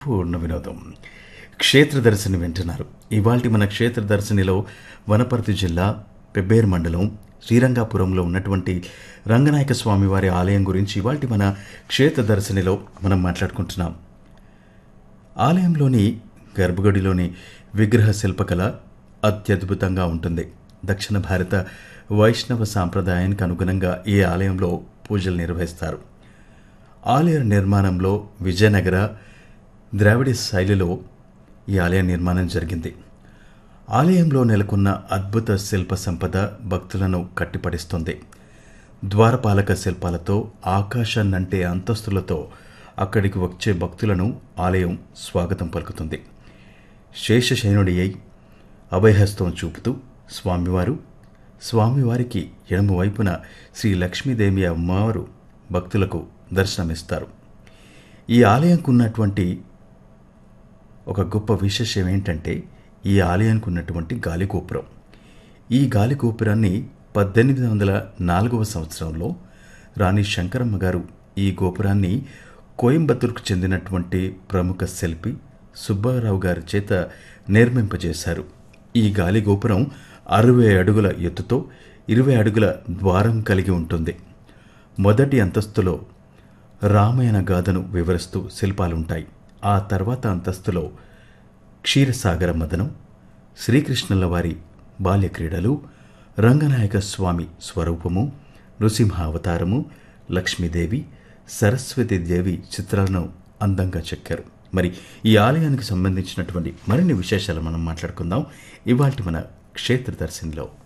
పూర్ణ వినోదం క్షేత్ర దర్శని వింటున్నారు ఇవాల్టి మన క్షేత్ర దర్శనిలో వనపర్తి జిల్లా పెబ్బేరు మండలం శ్రీరంగాపురంలో ఉన్నటువంటి రంగనాయక స్వామి వారి ఆలయం గురించి ఇవాల్టి మన క్షేత్ర దర్శనిలో మనం మాట్లాడుకుంటున్నాం ఆలయంలోని గర్భగుడిలోని విగ్రహ శిల్పకళ అత్యద్భుతంగా ఉంటుంది దక్షిణ భారత వైష్ణవ సాంప్రదాయానికి అనుగుణంగా ఈ ఆలయంలో పూజలు నిర్వహిస్తారు ఆలయ నిర్మాణంలో విజయనగర ద్రావిడ శైలిలో ఈ ఆలయ నిర్మాణం జరిగింది ఆలయంలో నెలకొన్న అద్భుత శిల్ప సంపద భక్తులను కట్టిపడిస్తుంది ద్వారపాలక శిల్పాలతో ఆకాశాన్నంటే అంతస్తులతో అక్కడికి వచ్చే భక్తులను ఆలయం స్వాగతం పలుకుతుంది శేషశయనుడి అయి అభయహస్తం చూపుతూ స్వామివారు స్వామివారికి ఎడమ వైపున శ్రీ లక్ష్మీదేవి అమ్మవారు భక్తులకు దర్శనమిస్తారు ఈ ఆలయంకు ఉన్నటువంటి ఒక గొప్ప విశేషం ఏంటంటే ఈ ఆలయానికి ఉన్నటువంటి గాలిగోపురం ఈ గాలిగోపురాన్ని పద్దెనిమిది వందల నాలుగవ సంవత్సరంలో రాణి శంకరమ్మ గారు ఈ గోపురాన్ని కోయంబత్తూరుకు చెందినటువంటి ప్రముఖ శిల్పి సుబ్బారావు గారి చేత నిర్మింపజేశారు ఈ గాలి గోపురం అరవై అడుగుల ఎత్తుతో ఇరవై అడుగుల ద్వారం కలిగి ఉంటుంది మొదటి అంతస్తులో రామాయణ గాథను వివరిస్తూ శిల్పాలుంటాయి ఆ తర్వాత అంతస్తులో క్షీరసాగర మదనం శ్రీకృష్ణుల వారి బాల్య క్రీడలు రంగనాయక స్వామి స్వరూపము నృసింహ అవతారము లక్ష్మీదేవి సరస్వతి దేవి చిత్రాలను అందంగా చెక్కారు మరి ఈ ఆలయానికి సంబంధించినటువంటి మరిన్ని విశేషాలు మనం మాట్లాడుకుందాం ఇవాళ మన క్షేత్ర దర్శనంలో